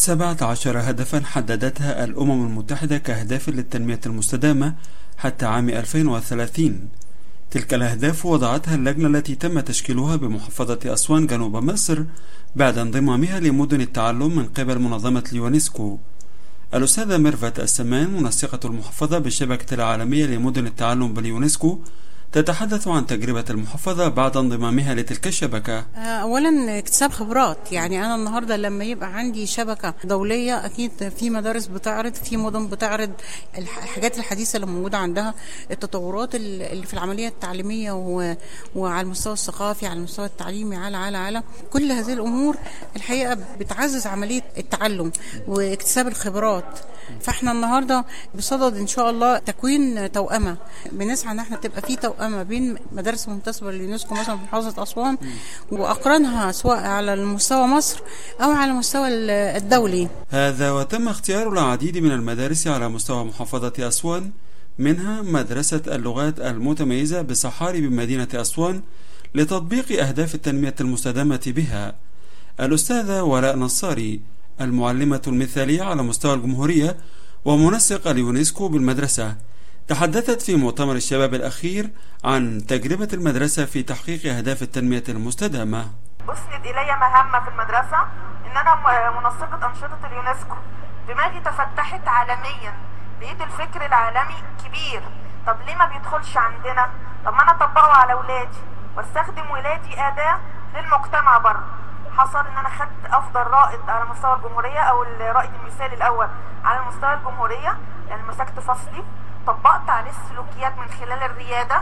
سبعة عشر هدفا حددتها الأمم المتحدة كأهداف للتنمية المستدامة حتى عام 2030 تلك الأهداف وضعتها اللجنة التي تم تشكيلها بمحافظة أسوان جنوب مصر بعد انضمامها لمدن التعلم من قبل منظمة اليونسكو الأستاذة ميرفت السمان منسقة المحافظة بالشبكة العالمية لمدن التعلم باليونسكو تتحدث عن تجربة المحافظة بعد انضمامها لتلك الشبكة اولا اكتساب خبرات يعني انا النهارده لما يبقى عندي شبكه دوليه اكيد في مدارس بتعرض في مدن بتعرض الح- الحاجات الحديثه اللي موجوده عندها التطورات ال- اللي في العمليه التعليميه و- وعلى المستوى الثقافي على المستوى التعليمي على على على كل هذه الامور الحقيقه بتعزز عمليه التعلم واكتساب الخبرات فاحنا النهارده بصدد ان شاء الله تكوين توأمه بنسعى ان احنا تبقى في توأمه بين مدارس منتسبه لليونسكو مثلا في محافظه اسوان واقرانها سواء على المستوى مصر او على المستوى ال- الدولي هذا وتم اختيار العديد من المدارس على مستوى محافظة أسوان منها مدرسة اللغات المتميزة بصحاري بمدينة أسوان لتطبيق أهداف التنمية المستدامة بها الأستاذة ولاء نصاري المعلمة المثالية على مستوى الجمهورية ومنسق اليونسكو بالمدرسة تحدثت في مؤتمر الشباب الأخير عن تجربة المدرسة في تحقيق أهداف التنمية المستدامة أسند إلي مهمة في المدرسة إن أنا م- منسقة أنشطة اليونسكو دماغي تفتحت عالميا لقيت الفكر العالمي كبير طب ليه ما بيدخلش عندنا طب ما أنا أطبقه على ولادي واستخدم ولادي أداة للمجتمع بره حصل ان انا خدت افضل رائد على مستوى الجمهوريه او الرائد المثالي الاول على مستوى الجمهوريه يعني مسكت فصلي طبقت عليه السلوكيات من خلال الرياده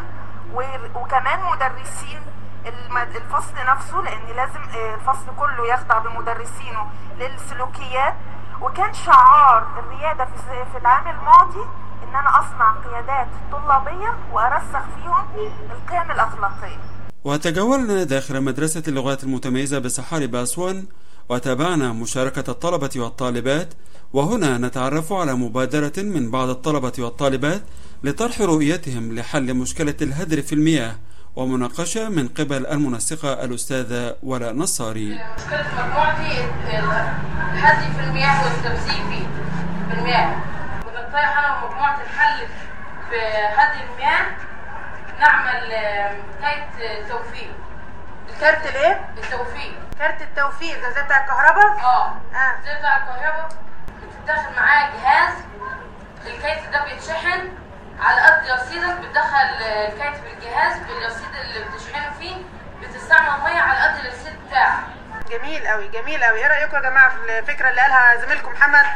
و- وكمان مدرسين الم- الفصل نفسه لان لازم آه، الفصل كله يخضع بمدرسينه للسلوكيات وكان شعار الرياده في س- في العام الماضي ان انا اصنع قيادات طلابيه وارسخ فيهم القيم الاخلاقيه وتجولنا داخل مدرسة اللغات المتميزة بصحاري بأسوان وتابعنا مشاركة الطلبة والطالبات وهنا نتعرف على مبادرة من بعض الطلبة والطالبات لطرح رؤيتهم لحل مشكلة الهدر في المياه ومناقشة من قبل المنسقة الأستاذة ولاء نصاري مشكلة مجموعتي الهدي في المياه والتمثيل فيه في المياه ونقترح أنا ومجموعة الحل في هدي المياه نعمل آه، كارت توفيق كارت الايه؟ التوفيق كارت التوفيق ده زي بتاع الكهرباء؟ اه آه. زي بتاع الكهرباء بتتدخل معاه جهاز الكارت ده بيتشحن على قد رصيدك بتدخل آه، الكارت بالجهاز بالرصيد اللي بتشحنه فيه بتستعمل ميه على قد الرصيد بتاعك جميل قوي جميل قوي ايه رايكم يا جماعه في الفكره اللي قالها زميلكم محمد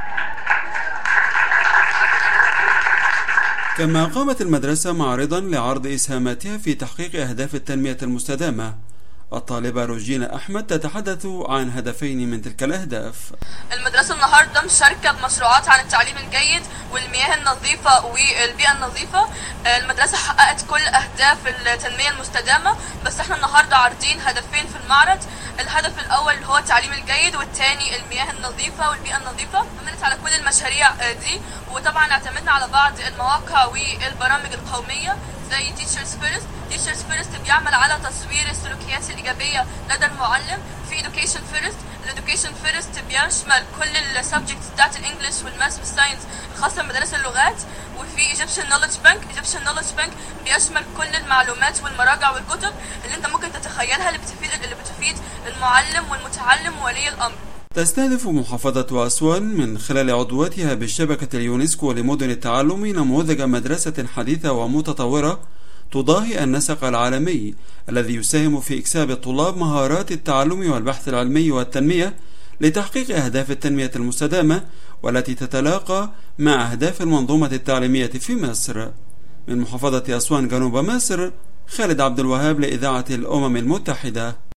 كما قامت المدرسة معرضا لعرض إسهاماتها في تحقيق أهداف التنمية المستدامة الطالبة روجينا أحمد تتحدث عن هدفين من تلك الأهداف المدرسة النهاردة مشاركة بمشروعات عن التعليم الجيد والمياه النظيفة والبيئة النظيفة المدرسة حققت كل أهداف التنمية المستدامة بس احنا النهاردة عارضين هدفين في المعرض الهدف الأول هو التعليم الجيد والثاني المياه النظيفة والبيئة النظيفة عملت على كل المشاريع آه، دي وطبعا اعتمدنا على بعض المواقع والبرامج القومية زي Teachers First Teachers First بيعمل على تصوير السلوكيات الإيجابية لدى المعلم في Education First الإدوكيشن فيرست بيشمل كل السبجكتس بتاعت الانجليش والماث والساينس الخاصة بمدارس اللغات وفي Egyptian Knowledge Bank Egyptian Knowledge Bank بيشمل كل المعلومات والمراجع والكتب اللي انت ممكن تتخيلها اللي بتفيد اللي بتفيد المعلم والمتعلم وولي الأمر تستهدف محافظة أسوان من خلال عضواتها بالشبكة اليونسكو لمدن التعلم نموذج مدرسة حديثة ومتطورة تضاهي النسق العالمي الذي يساهم في إكساب الطلاب مهارات التعلم والبحث العلمي والتنمية لتحقيق أهداف التنمية المستدامة والتي تتلاقى مع أهداف المنظومة التعليمية في مصر من محافظة أسوان جنوب مصر خالد عبد الوهاب لإذاعة الأمم المتحدة